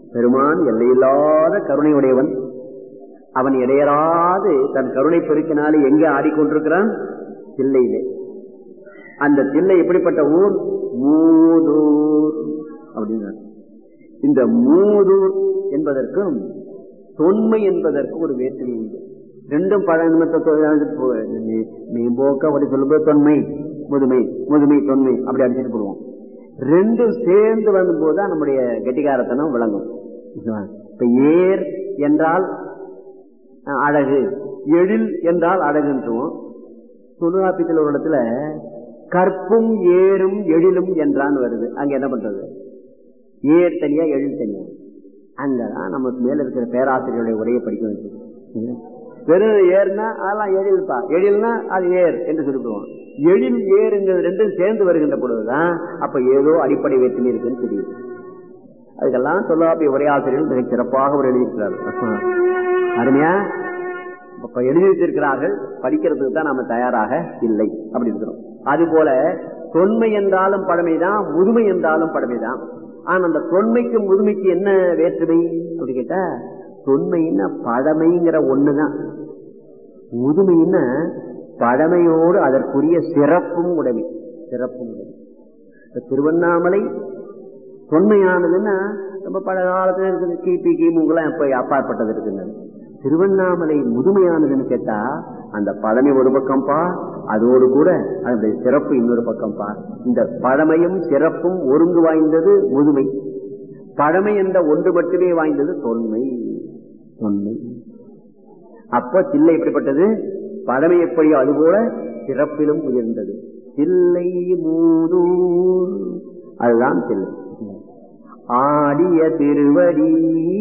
பெருமான் எல்லையில்லாத கருணை உடையவன் அவன் இடையராது தன் கருணை பெருக்கினாலே எங்கே ஆடிக்கொண்டிருக்கிறான் தில்லையிலே அந்த தில்லை எப்படிப்பட்ட ஊர் மூதூர் அப்படின்னார் இந்த மூதூர் என்பதற்கும் தொன்மை என்பதற்கு ஒரு வேற்றுமை உண்டு ரெண்டும் பழமத்தை மேம்போக்க அப்படி சொல்லும்போது தொன்மை முதுமை முதுமை தொன்மை அப்படி அடிச்சுட்டு போடுவோம் ரெண்டும் சேர்ந்து வரும்போது தான் நம்முடைய கெட்டிகாரத்தனம் விளங்கும் இப்ப ஏர் என்றால் அழகு எழில் என்றால் அழகுன்றோம் தொழுகாப்பியத்தில் ஒரு இடத்துல கற்பும் ஏறும் எழிலும் என்றான்னு வருது அங்க என்ன பண்றது ஏர் தனியா எழில் தனியா அங்கதான் நமக்கு மேல இருக்கிற பேராசிரியருடைய உரையை படிக்க வச்சு வெறும் ஏர்னா அதெல்லாம் எழில்பா எழில்னா அது ஏர் என்று சொல்லிவிடுவோம் எழில் ஏறுங்கிறது ரெண்டும் சேர்ந்து வருகின்ற பொழுதுதான் அப்ப ஏதோ அடிப்படை வேற்றுமை இருக்குன்னு தெரியுது அதுக்கெல்லாம் தொல்லாப்பிய உரையாசிரியர்கள் மிக சிறப்பாக ஒரு எழுதியிருக்கிறார்கள் அருமையா இப்ப எழுதி வச்சிருக்கிறார்கள் படிக்கிறதுக்கு தான் நாம தயாராக இல்லை அப்படி இருக்கிறோம் அது போல தொன்மை என்றாலும் பழமைதான் முதுமை என்றாலும் பழமைதான் ஆனா அந்த தொன்மைக்கும் முதுமைக்கு என்ன வேற்றுமை அப்படி கேட்டா தொன்மைன்னா பழமைங்கிற ஒண்ணுதான் முதுமைன்னா பழமையோடு அதற்குரிய சிறப்பும் உடமை சிறப்பும் உடமை இப்ப திருவண்ணாமலை தொன்மையானதுன்னா ரொம்ப பல காலத்துல இருக்குது கிபி கிமுங்கெல்லாம் எப்ப அப்பாற்பட்டது இருக்குங்க திருவண்ணாமலை முதுமையானதுன்னு கேட்டா அந்த பழமை ஒரு பக்கம்பா அதோடு கூட அதனுடைய சிறப்பு இன்னொரு பக்கம்பா இந்த பழமையும் சிறப்பும் ஒருங்கு வாய்ந்தது முதுமை பழமை என்ற ஒன்று மட்டுமே வாய்ந்தது தொன்மை தொன்மை அப்ப தில்லை எப்படிப்பட்டது பழமை எப்படியோ அதுபோல சிறப்பிலும் உயர்ந்தது தில்லை மூதூர் அதுதான் தில்லை ஆடிய திருவடி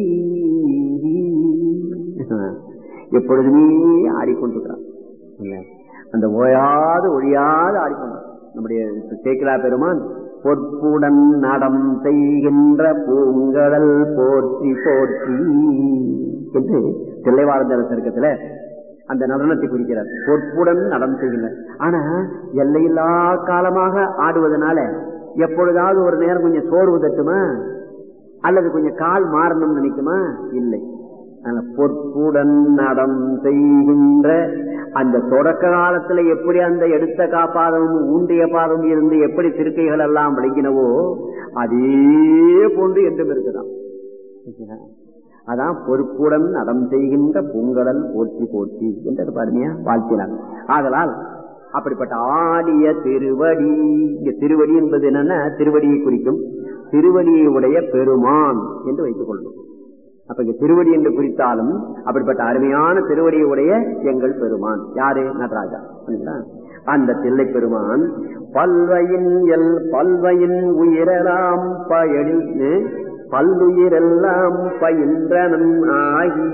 எப்பொழுதுமே ஆடிக்கொண்டிருக்கிறான் அந்த ஓயாது ஒழியாது ஆடிக்கொண்டான் நம்முடைய சேக்கிலா பெருமான் பொற்புடன் நடம் செய்கின்ற பூங்கடல் போற்றி போற்றி என்று தில்லைவாழ்ந்த சருக்கத்துல அந்த நடனத்தை குறிக்கிறார் பொற்புடன் நடம் செய்கின்ற ஆனா எல்லையில்லா காலமாக ஆடுவதனால எப்பொழுதாவது ஒரு நேரம் கொஞ்சம் சோர்வு தட்டுமா அல்லது கொஞ்சம் கால் மாறணும்னு நினைக்குமா இல்லை பொற்புடன் நடம் செய்கின்ற அந்த தொடக்க காலத்துல எப்படி அந்த எடுத்த காப்பாதமும் ஊண்டிய பாதம் இருந்து எப்படி திருக்கைகள் எல்லாம் விளங்கினவோ அதே போன்று என்றும் இருக்குதான் அதான் பொறுப்புடன் நடம் செய்கின்ற பூங்கடல் போற்றி போற்றி என்று பாருமையா வாழ்த்தினார் ஆதலால் அப்படிப்பட்ட ஆடிய திருவடி இங்க திருவடி என்பது என்னன்னா திருவடியை குறிக்கும் திருவடியை உடைய பெருமான் என்று வைத்துக் கொள்ளும் அப்ப இங்க திருவடி என்று குறித்தாலும் அப்படிப்பட்ட அருமையான திருவடியை உடைய எங்கள் பெருமான் யாரு நடராஜா அந்த தில்லை பெருமான் பல்வையின் எல் பல்வையின் உயிரெல்லாம் பயனில் பல்லுயிரெல்லாம் பயின்றனன் ஆகி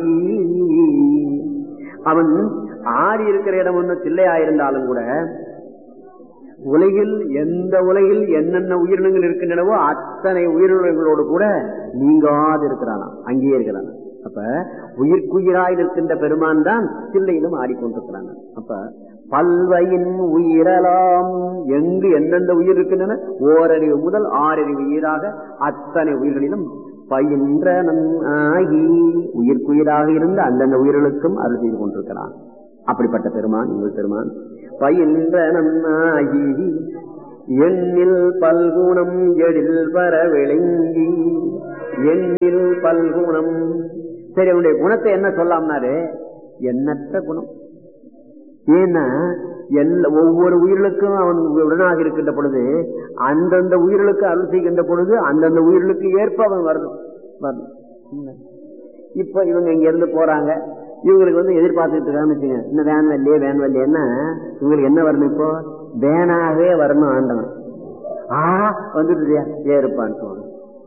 அவன் ஆடி இருக்கிற இடம் ஒன்று தில்லையாயிருந்தாலும் கூட உலகில் எந்த உலகில் என்னென்ன உயிரினங்கள் இருக்கின்றனவோ அத்தனை உயிரினங்களோடு கூட நீங்காது இருக்கிறானா அங்கேயே இருக்கிறான் அப்ப உயிர்க்குயிராய் இருக்கின்ற பெருமான் தான் தில்லையிலும் ஆடிக்கொண்டிருக்கிறான் அப்ப பல்வையின் உயிரலாம் எங்கு எந்தெந்த உயிர் இருக்கின்றன ஓரறிவு முதல் ஆறறிவு உயிராக அத்தனை உயிர்களிலும் பயின்ற ஆகி உயிர்க்குயிராக இருந்த அந்தந்த உயிர்களுக்கும் அருள் செய்து கொண்டிருக்கிறான் அப்படிப்பட்ட பெருமான் உங்கள் பெருமான் பயின்ற நன்னாகி எண்ணில் பல்குணம் எழில் வர விளங்கி எண்ணில் பல்குணம் சரி அவனுடைய குணத்தை என்ன சொல்லாம்னாரு எண்ணற்ற குணம் ஏன்னா எல்லா ஒவ்வொரு உயிர்களுக்கும் அவன் உடனாக இருக்கின்ற பொழுது அந்தந்த உயிர்களுக்கு அருள் செய்கின்ற பொழுது அந்தந்த உயிர்களுக்கு ஏற்ப அவன் வரணும் வரணும் இப்ப இவங்க இங்க இருந்து போறாங்க இவங்களுக்கு வந்து எதிர்பார்த்துட்டு இருக்கான்னு வச்சுங்க இன்னும் வேன் வரலையே வேன் வரலையேன்னா இவங்களுக்கு என்ன வரணும் இப்போ வேனாகவே வரணும் ஆண்டவன் ஆ வந்துட்டு ஏறுப்பான்னு சொல்லுவாங்க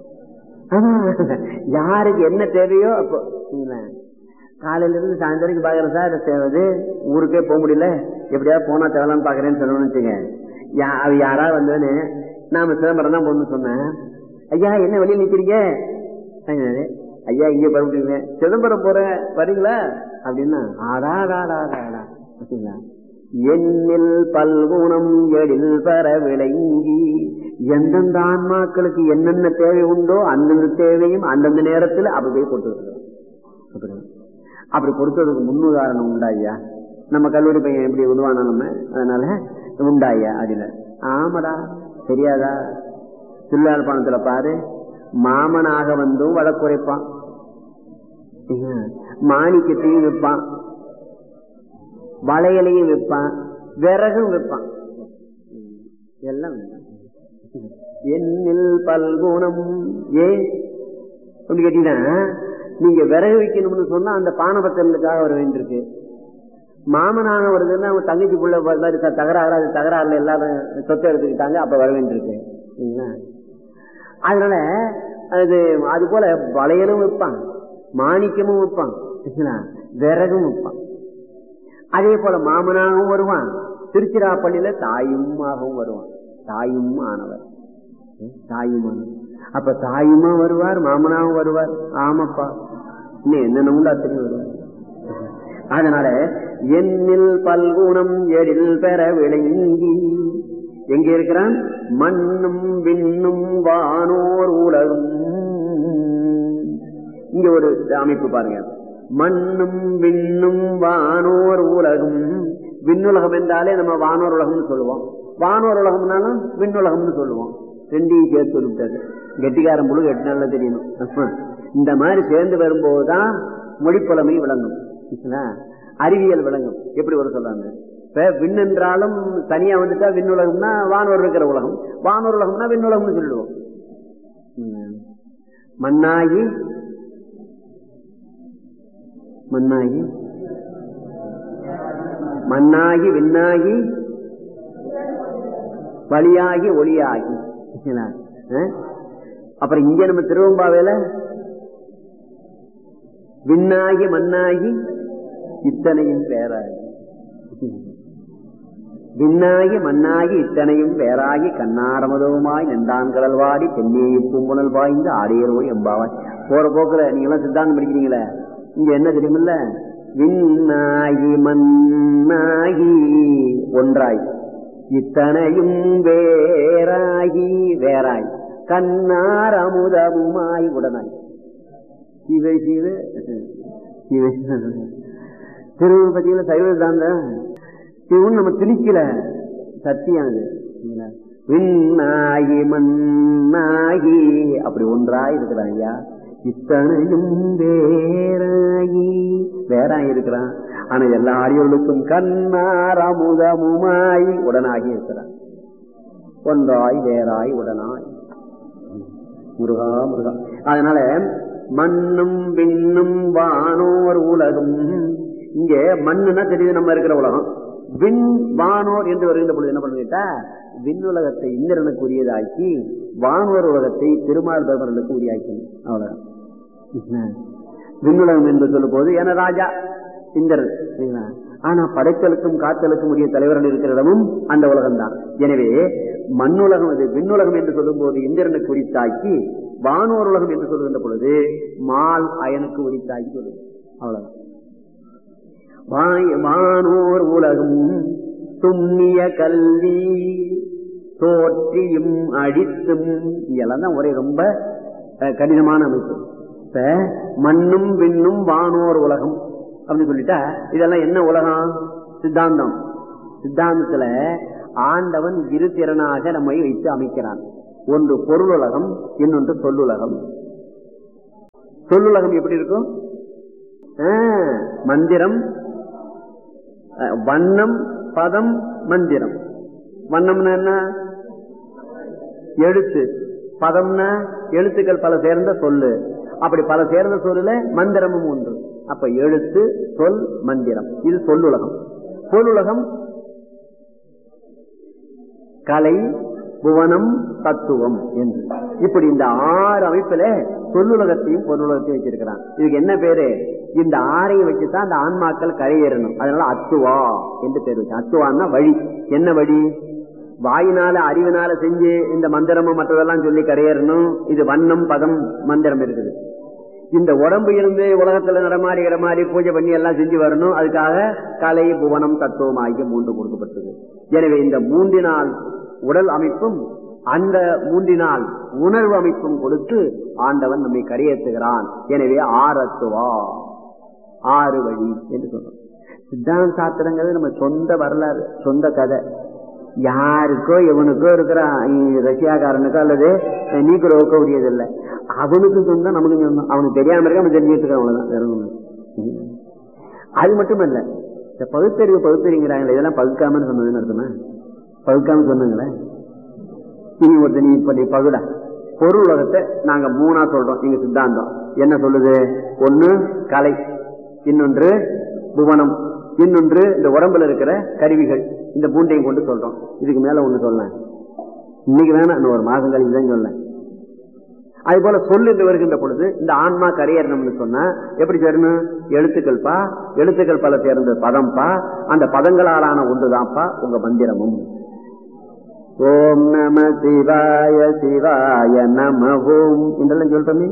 யாருக்கு என்ன தேவையோ அப்போ காலையில இருந்து சாயந்தரம் பாக்குறேன் சார் தேவது ஊருக்கே போக முடியல எப்படியாவது போனா தேவலான்னு பாக்குறேன்னு சொல்லணும்னு வச்சுங்க அவ யாரா வந்தவனு நாம சிதம்பரம் தான் போகணும்னு சொன்னேன் ஐயா என்ன வெளியே நிக்கிறீங்க ஐயா இங்க பரப்பிட்டீங்க சிதம்பரம் போறேன் வரீங்களா அப்படின்னா ஆடாடாடாடா அப்படிங்களா எண்ணில் பல்குணம் எழில் பெற விளங்கி எந்தெந்த ஆன்மாக்களுக்கு என்னென்ன தேவை உண்டோ அந்தந்த தேவையும் அந்தந்த நேரத்தில் அப்படி போய் கொடுத்து அப்படி கொடுத்ததுக்கு முன்னுதாரணம் உண்டாய்யா நம்ம கல்லூரி பையன் எப்படி உருவானா நம்ம அதனால உண்டாய்யா அப்படின்னு ஆமாடா தெரியாதா திருவிழாப்பாணத்துல பாரு மாமனாக வந்தும் வழக்குரைப்பான் மாணிக்கத்தையும் விற்பான் வளையலையும் விற்பான் விறகும் விற்பான் எல்லாம் என்னில் பல்குணம் ஏன் அப்படி கேட்டீங்கன்னா நீங்க விறகு வைக்கணும்னு சொன்னா அந்த பானபத்திரங்களுக்காக வர வேண்டியிருக்கு மாமனாக வருதுன்னா அவங்க தங்கச்சி புள்ள மாதிரி தகராறு அது தகராறுல எல்லாரும் சொத்தை எடுத்துக்கிட்டாங்க அப்ப வர வேண்டியிருக்கு அதனால அது அது போல வளையலும் வைப்பான் மாணிக்கமும் வைப்பான் விறகும் வைப்பான் அதே போல மாமனாகவும் வருவான் திருச்சிராப்பள்ளியில தாயுமாகவும் வருவான் தாயும் ஆனவர் தாயும் அப்ப தாயுமா வருவார் மாமனாவும் வருவார் ஆமாப்பா இன்னும் என்னென்ன தெரியும் வருவார் அதனால எண்ணில் பல்குணம் எழில் பெற விளங்கி எங்க இருக்கிறான் மண்ணும் விண்ணும் வானோர் உலகம் இங்க ஒரு அமைப்பு பாருங்க மண்ணும் விண்ணும் வானோர் உலகம் விண்ணுலகம் என்றாலே நம்ம வானோர் உலகம்னு சொல்லுவோம் வானோர் உலகம்னாலும் விண்ணுலகம்னு சொல்லுவோம் ரெண்டையும் சேர்த்து சொல்லிவிட்டாரு கெட்டிக்காரன் முழு எட்டு நாள்ல தெரியணும் இந்த மாதிரி சேர்ந்து வரும்போதுதான் மொழிப்புலமை விளங்கும் அறிவியல் விளங்கும் எப்படி ஒரு சொல்றாங்க இப்ப விண் என்றாலும் தனியா வந்துட்டா விண்ணுலகம்னா வானோர் இருக்கிற உலகம் வானோர் உலகம்னா விண்ணுலகம்னு சொல்லிடுவோம் மண்ணாகி மண்ணாகி மண்ணாகி விண்ணாகி வழியாகி ஒளியாகி அப்புறம் இங்க நம்ம திருவம்பாவையில விண்ணாகி மண்ணாகி இத்தனையும் பேராகி விண்ணாகி மண்ணாகி இத்தனையும் பேராகி கண்ணாரமதவுமாய் நெண்டான் கடல் வாடி தென்னியை பூங்குணல் வாய்ந்து ஆடியரோய் எம்பாவாய் போற போக்குல நீங்க எல்லாம் சித்தாந்தம் படிக்கிறீங்களே இங்க என்ன தெரியுமில்ல விண்ணாகி மண்ணாகி ஒன்றாய் இத்தனையும் வேறாகி வேறாய் கண்ணார் அமுதமுமாய் உடனாய் சிவ சிவ சிவ திருப்பதியில சைவ தாந்த சிவன் நம்ம திணிக்கல சத்தியம் அது விண்ணாகி மண்ணாகி அப்படி ஒன்றாய் இருக்கிறான் ஐயா இத்தனையும் வேறாகி வேறாகி இருக்கிறான் ஆனா எல்லா அடியோர்களுக்கும் கண்ணார் அமுதமுமாய் உடனாகி இருக்கிறான் ஒன்றாய் வேறாய் உடனாய் முருகா முருகா அதனால மண்ணும் விண்ணும் வானோர் உலகம் இங்க மண்ணுன்னா தெரியுது நம்ம இருக்கிற உலகம் விண் வானோர் என்று வருகின்ற பொழுது என்ன பண்ணுகிட்டா விண்ணுலகத்தை இந்திரனுக்கு உரியதாக்கி வானோர் உலகத்தை திருமால் பெருமர்களுக்கு உரியாக்கணும் அவ்வளவுதான் விண்ணுலகம் என்று சொல்லும் போது என ராஜா இந்திரன் ஆனா படைத்தலுக்கும் காத்தலுக்கும் உரிய தலைவர்கள் இருக்கிற இடமும் அந்த உலகம் தான் எனவே மண்ணுலகம் இது விண்ணுலகம் என்று சொல்லும் போது இந்திரனுக்கு உரித்தாக்கி வானோர் உலகம் என்று சொல்லுகின்ற பொழுது மால் அயனுக்கு உரித்தாக்கி சொல்லுது அவ்வளவுதான் வானோர் உலகம் துண்ணிய கல்வி தோற்றியும் அடித்தும் இதெல்லாம் தான் ஒரே ரொம்ப கடினமான அமைப்பு இப்ப மண்ணும் விண்ணும் வானோர் உலகம் அப்படின்னு சொல்லிட்டா இதெல்லாம் என்ன உலகம் சித்தாந்தம் சித்தாந்தத்துல ஆண்டவன் இரு திறனாக நம்மை வைத்து அமைக்கிறான் ஒன்று பொருளுலகம் இன்னொன்று சொல்லுலகம் சொல்லுலகம் எப்படி இருக்கும் மந்திரம் வண்ணம் பதம் மந்திரம் வண்ணம்னா என்ன எழுத்து பதம்னா எழுத்துக்கள் பல சேர்ந்த சொல்லு அப்படி பல சேர்ந்த சொல்லுல மந்திரமும் ஒன்று அப்ப எழுத்து சொல் மந்திரம் இது சொல்லுலகம் பொருளுலகம் கலை புவனம் தத்துவம் என்று இப்படி இந்த ஆறு அமைப்புல சொல்லுலகத்தையும் பொருளுலகத்தையும் வச்சிருக்கிறான் இதுக்கு என்ன பேரு இந்த ஆறையும் வச்சுதான் அந்த ஆன்மாக்கள் கரையேறணும் அதனால அத்துவா என்று பேர் வச்சு அத்துவான்னா வழி என்ன வழி வாயினால அறிவினால செஞ்சு இந்த மந்திரமும் மற்றதெல்லாம் சொல்லி கரையேறணும் இது வண்ணம் பதம் மந்திரம் இருக்குது இந்த உடம்பு இருந்து உலகத்துல நடமாடி இடமாடி பூஜை பண்ணி எல்லாம் செஞ்சு வரணும் அதுக்காக கலை புவனம் தத்துவம் ஆகிய மூன்று கொடுக்கப்பட்டது எனவே இந்த மூன்றினால் உடல் அமைப்பும் அந்த மூன்றினால் உணர்வு அமைப்பும் கொடுத்து ஆண்டவன் நம்மை கரையேற்றுகிறான் எனவே ஆரத்துவா ஆறு வழி என்று சொல்றோம் சித்தாந்த சாஸ்திரங்கிறது நம்ம சொந்த வரலாறு சொந்த கதை யாருக்கோ எவனுக்கோ இருக்கிற ரஷ்யாக்காரனுக்கோ அல்லது நீக்கிறோக்கோ உரியதில்லை அவனுக்கு சொந்தம் நமக்கு சொந்தம் அவனுக்கு தெரியாம இருக்க அவன் தெரிஞ்சுட்டு அவ்வளவுதான் வேற ஒண்ணு அது மட்டும் இல்ல இந்த பகுத்தறிவு பகுத்தறிங்கிறாங்களே இதெல்லாம் பகுக்காமன்னு சொன்னதுன்னு அர்த்தமா பகுக்காம சொன்னாங்களே நீ ஒருத்தர் நீ இப்ப நீ பகுடா பொருள் உலகத்தை நாங்க மூணா சொல்றோம் எங்க சித்தாந்தம் என்ன சொல்லுது ஒண்ணு கலை இன்னொன்று புவனம் இன்னொன்று இந்த உடம்புல இருக்கிற கருவிகள் இந்த பூண்டையும் கொண்டு சொல்றோம் இதுக்கு மேல ஒண்ணு சொல்லலாம் இன்னைக்கு வேணாம் இன்னும் ஒரு மாசம் கழிச்சு தான் சொல்லேன் அது போல சொல்லு என்று வருகின்ற பொழுது இந்த ஆன்மா கரையேறணும்னு சொன்னா எப்படி சேரணும் எழுத்துக்கள் பா எழுத்துக்கள் பல சேர்ந்த பதம் பா அந்த பதங்களாலான ஒன்றுதான்ப்பா உங்க மந்திரமும் ஓம் நம சிவாய சிவாய நம ஓம் என்றெல்லாம் சொல்றோமே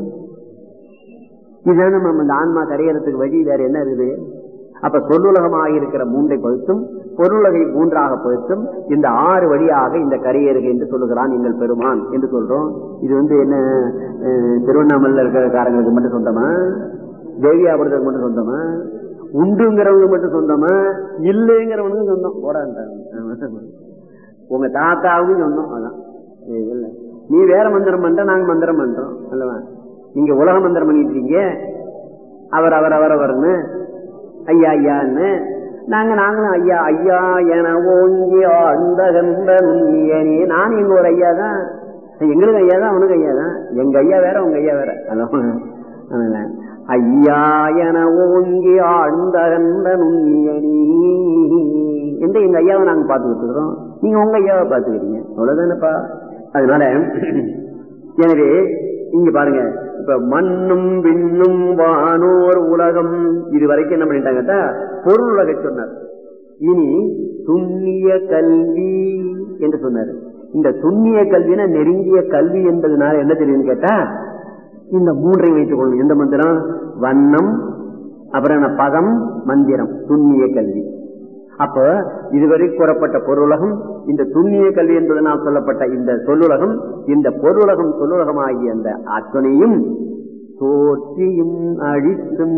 இதுதான் நம்ம இந்த ஆன்மா கரையறதுக்கு வழி வேற என்ன இருக்குது அப்ப சொல்லுலகமாக இருக்கிற மூன்றை பகுத்தும் பொருளுலகை மூன்றாக பகுத்தும் இந்த ஆறு வழியாக இந்த கரையேறுக என்று சொல்லுகிறான் எங்கள் பெருமான் என்று சொல்றோம் இது வந்து என்ன திருவண்ணாமலையில் இருக்கிற காரங்களுக்கு மட்டும் சொந்தமா தேவியாபுரத்துக்கு மட்டும் சொந்தமா உண்டுங்கிறவங்க மட்டும் சொந்தமா இல்லைங்கிறவனுக்கு சொந்தம் போடாண்டாங்க உங்க தாத்தாவுக்கும் சொந்தம் அதான் இல்ல நீ வேற மந்திரம் பண்ற நாங்க மந்திரம் பண்றோம் அல்லவா நீங்க உலக மந்திரம் பண்ணிட்டு இருக்கீங்க அவர் அவர் அவர் அவர்னு ஐயா ஐயான்னு நாங்க நாங்களும் ஐயா ஐயா என ஓங்கி ஆழ்ந்த கந்தனி நான் எங்க ஒரு ஐயா தான் எங்களுக்கு ஐயா தான் அவனுக்கு ஐயா தான் எங்க ஐயா வேற உங்க ஐயா வேற அல்லவா ஐயா என ஓங்கி ஆழ்ந்த கந்த நுண்ணியணி எந்த எங்க ஐயாவை நாங்க பாத்துக்கிட்டு இருக்கிறோம் நீங்க உங்க ஐயாவை பாத்துக்கிறீங்க அவ்வளவுதானப்பா அதனால எனவே இங்க பாருங்க இப்ப மண்ணும் விண்ணும் வானோர் உலகம் இது வரைக்கும் என்ன பண்ணிட்டாங்கட்டா பொருள் உலகை சொன்னார் இனி துண்ணிய கல்வி என்று சொன்னார் இந்த துண்ணிய கல்வினா நெருங்கிய கல்வி என்பதனால என்ன தெரியும்னு கேட்டா இந்த மூன்றை வைத்துக் கொள்ளும் எந்த மந்திரம் வண்ணம் அப்புறம் பதம் மந்திரம் துண்ணிய கல்வி அப்ப இதுவரை கூறப்பட்ட பொருளகம் இந்த துண்ணிய கல்வி என்பதனால் சொல்லப்பட்ட இந்த சொல்லுலகம் இந்த பொருளகம் சொல்லுலகம் ஆகிய அந்த அத்தனையும் தோற்றியும் அழித்தும்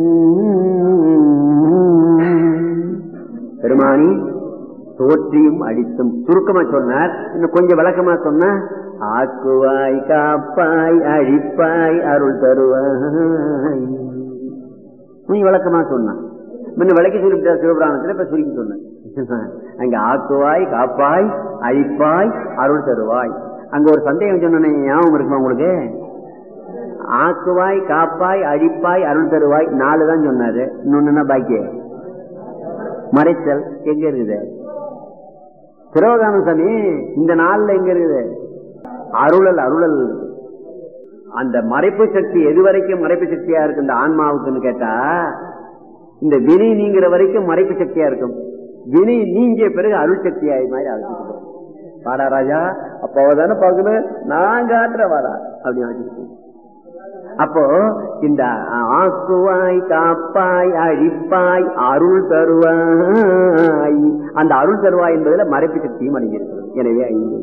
பெருமானி தோற்றியும் அழித்தும் சுருக்கமா சொன்னார் இன்னும் கொஞ்சம் விளக்கமா சொன்ன ஆக்குவாய் காப்பாய் அழிப்பாய் அருள் தருவாய் கொஞ்சம் விளக்கமா சொன்னான் முன்ன விளக்கி சொல்லிவிட்டார் சிவபுராணத்துல இப்ப சுருக்கி சொன்னேன் அங்க ஆக்குவாய் காப்பாய் அழிப்பாய் அருள் தருவாய் அங்க ஒரு சந்தேகம் சொன்ன ஞாபகம் இருக்குமா உங்களுக்கு ஆக்குவாய் காப்பாய் அழிப்பாய் அருள் தருவாய் நாலு தான் சொன்னாரு இன்னொன்னு பாக்கிய மறைத்தல் எங்க இருக்குது சிரோகான சாமி இந்த நாள்ல எங்க இருக்குது அருளல் அருளல் அந்த மறைப்பு சக்தி எது வரைக்கும் மறைப்பு சக்தியா இருக்கு இந்த ஆன்மாவுக்குன்னு கேட்டா இந்த வினை நீங்கிற வரைக்கும் மறைப்பு சக்தியா இருக்கும் வினை நீங்கிய பிறகு அருள் சக்தியா மாதிரி ஆகிட்டு வாடா ராஜா அப்போ தானே பார்க்கணும் நான் காட்டுற வாடா அப்படின்னு அப்போ இந்த ஆக்குவாய் காப்பாய் அழிப்பாய் அருள் தருவாய் அந்த அருள் தருவாய் என்பதுல மறைப்பு சக்தியும் அடங்கியிருக்கிறது எனவே ஐந்து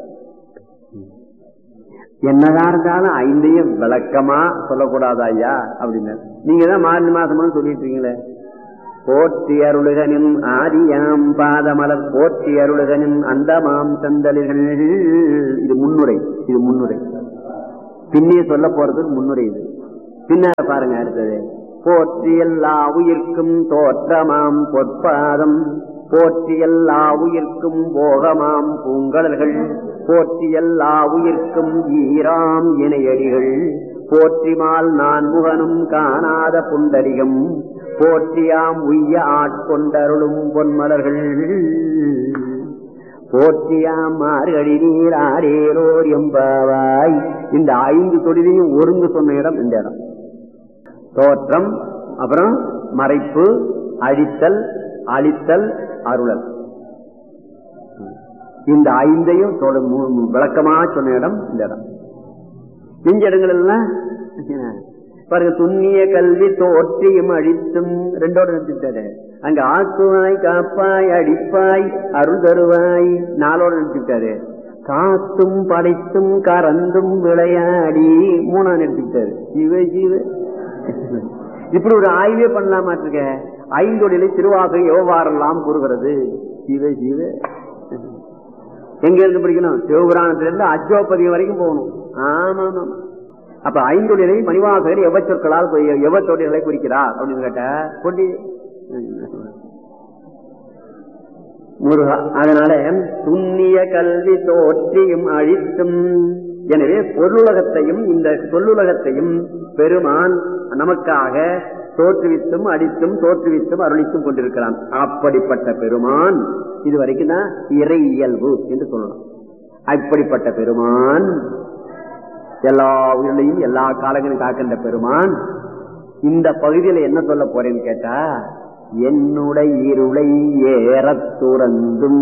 என்னதான் இருந்தாலும் ஐந்தையும் விளக்கமா சொல்லக்கூடாதா ஐயா அப்படின்னு நீங்க தான் மார்னி மாசம்னு சொல்லிட்டு இருக்கீங்களே போற்றி அருளுகனின் ஆதியாம் பாதமலர் போற்றி அருளுகனின் அந்தமாம் தந்தலிகள் இது முன்னுரை இது முன்னுரை பின்னே சொல்ல போறது முன்னுரை இது பின்னால பாருங்க அடுத்தது போற்றி எல்லா உயிர்க்கும் தோற்றமாம் பொற்பாதம் போற்றி எல்லா உயிர்க்கும் போகமாம் பூங்கடல்கள் போற்றி எல்லா உயிர்க்கும் ஈராம் இணையடிகள் போற்றிமால் நான் முகனும் காணாத புண்டரிகம் போற்றியாம் உய்ய ஆட்கொண்டருளும் பொன்மலர்கள் போற்றியாம் மார்கழி நீர் ஆரேரோர் எம்பாவாய் இந்த ஐந்து தொழிலையும் ஒருங்கு சொன்ன இடம் இந்த இடம் தோற்றம் அப்புறம் மறைப்பு அழித்தல் அழித்தல் அருளல் இந்த ஐந்தையும் விளக்கமா சொன்ன இடம் இந்த இடம் மிஞ்ச இடங்கள் எல்லாம் பாருங்க துண்ணிய கல்வி தோற்றியும் அழித்தும் ரெண்டோட நிறுத்திட்டாரு அங்க ஆக்குவாய் காப்பாய் அடிப்பாய் அருள் தருவாய் நாளோட நிறுத்திட்டாரு காத்தும் படைத்தும் கறந்தும் விளையாடி மூணா நிறுத்திட்டாரு சிவ சிவ இப்படி ஒரு ஆய்வே பண்ணலாமாட்டிருக்க ஐந்தொழிலை திருவாசை எவ்வாறெல்லாம் கூறுகிறது சிவ சிவ எங்க இருந்து படிக்கணும் சிவபுராணத்துல இருந்து அஜோபதியம் வரைக்கும் போகணும் ஆமா ஆமா அப்ப ஐந்தொழிலை மணிவாசகர் எவ சொற்களால் எவ தொழில்களை குறிக்கிறார் அப்படின்னு கேட்ட கொண்டி முருகா அதனால துண்ணிய கல்வி தோற்றியும் அழித்தும் எனவே பொருளுலகத்தையும் இந்த சொல்லுலகத்தையும் பெருமான் நமக்காக தோற்றுவித்தும் அடித்தும் தோற்றுவித்தும் அருளித்தும் கொண்டிருக்கிறான் அப்படிப்பட்ட பெருமான் இது வரைக்கும் தான் இறை இயல்பு என்று சொல்லலாம் அப்படிப்பட்ட பெருமான் எல்லா உயிர்களையும் எல்லா காலங்களும் காக்கின்ற பெருமான் இந்த பகுதியில என்ன சொல்ல போறேன்னு கேட்டா என்னுடைய இருளை ஏற துறந்தும்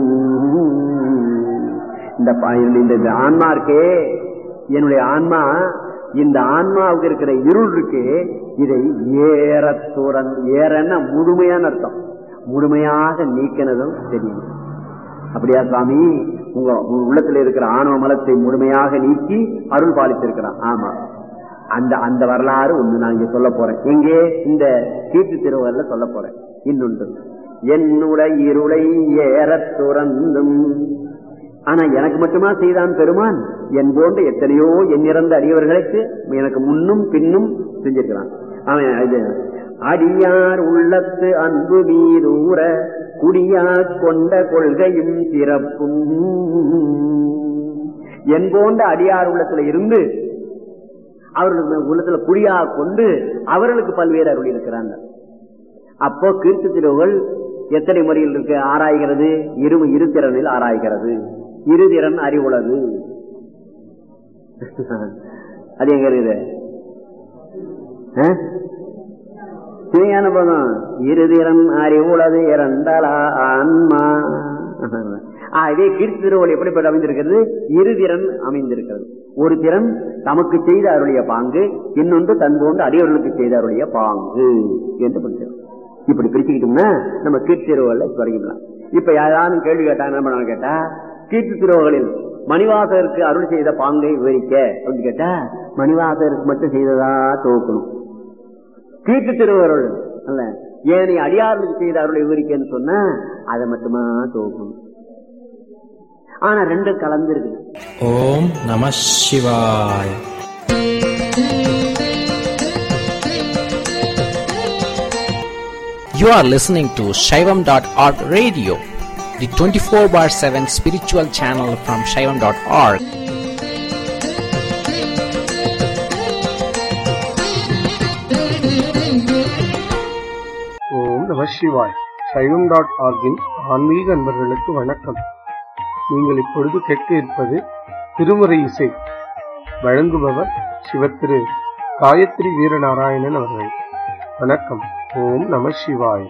இந்த இந்த ஆன்மா இருக்கே என்னுடைய ஆன்மா இந்த ஆன்மாவுக்கு இருக்கிற இருள் இருக்கு இதை ஏற துறன் ஏறன்னா முழுமையான அர்த்தம் முழுமையாக நீக்கினதும் தெரியும் அப்படியா சுவாமி உங்க உள்ளத்துல இருக்கிற ஆணவ மலத்தை முழுமையாக நீக்கி அருள் பாலித்திருக்கிறான் ஆமா அந்த அந்த வரலாறு ஒண்ணு நான் இங்க சொல்ல போறேன் எங்கே இந்த கீர்த்தி திருவள்ளுவர்ல சொல்ல போறேன் இன்னொன்று என்னுடைய இருளை ஏற துறந்தும் ஆனா எனக்கு மட்டுமா செய்தான் பெருமான் என் போன்ற எத்தனையோ எண்ணிறந்த அடியவர்களுக்கு எனக்கு முன்னும் பின்னும் செஞ்சிருக்கிறான் அவன் இது அடியார் உள்ளத்து அன்பு மீதூர குடியா கொண்ட கொள்கையும் சிறப்பும் என் போன்ற அடியார் உள்ளத்துல இருந்து அவர்களுக்கு உள்ளத்துல குடியா கொண்டு அவர்களுக்கு பல்வேறு அருள் இருக்கிறாங்க அப்போ கீர்த்தி திருவுகள் எத்தனை முறையில் இருக்கு ஆராய்கிறது இரு இருதிறனில் ஆராய்கிறது இருதிறன் அறிவுள்ளது அது எங்க இருக்குது சிவஞான பதம் இருதிறன் அறிவுள்ளது இறந்தாலா ஆன்மா இதே கீர்த்தி திருவள் எப்படிப்பட்ட அமைந்திருக்கிறது இருதிறன் அமைந்திருக்கிறது ஒரு திறன் தமக்கு செய்த அருளிய பாங்கு இன்னொன்று தன் போன்று அடியவர்களுக்கு செய்த அருளிய பாங்கு என்று படிக்கிறோம் இப்படி பிரிச்சுக்கிட்டோம்னா நம்ம கீர்த்தி திருவள்ளுவ தொடங்கிடலாம் இப்ப யாராலும் கேள்வி கேட்டா என்ன பண்ணாலும் கேட்டா கீர்த்தி திருவகளில் மணிவாசகருக்கு அருள் செய்த பாங்கை விவரிக்க அப்படின்னு கேட்டா மணிவாசகருக்கு மட்டும் செய்ததா துவக்கணும் கீர்த்தி திருவருள் அல்ல ஏன் அடியார்களுக்கு செய்த அருளை விவரிக்கன்னு சொன்னா அதை மட்டுமா துவக்கணும் ஆனா ரெண்டும் கலந்து இருக்குது ஓம் நம சிவாய் You are listening to Shaivam.org radio, the 24 bar 7 spiritual channel from Shaivam.org. ஓம் நம சிவாய் சைவம் டாட் ஆர்கின் ஆன்மீக அன்பர்களுக்கு வணக்கம் நீங்கள் இப்பொழுது கேட்க இருப்பது திருமுறை இசை வழங்குபவர் சிவத்திரு காயத்ரி வீரநாராயணன் அவர்கள் வணக்கம் ஓம் நம சிவாய்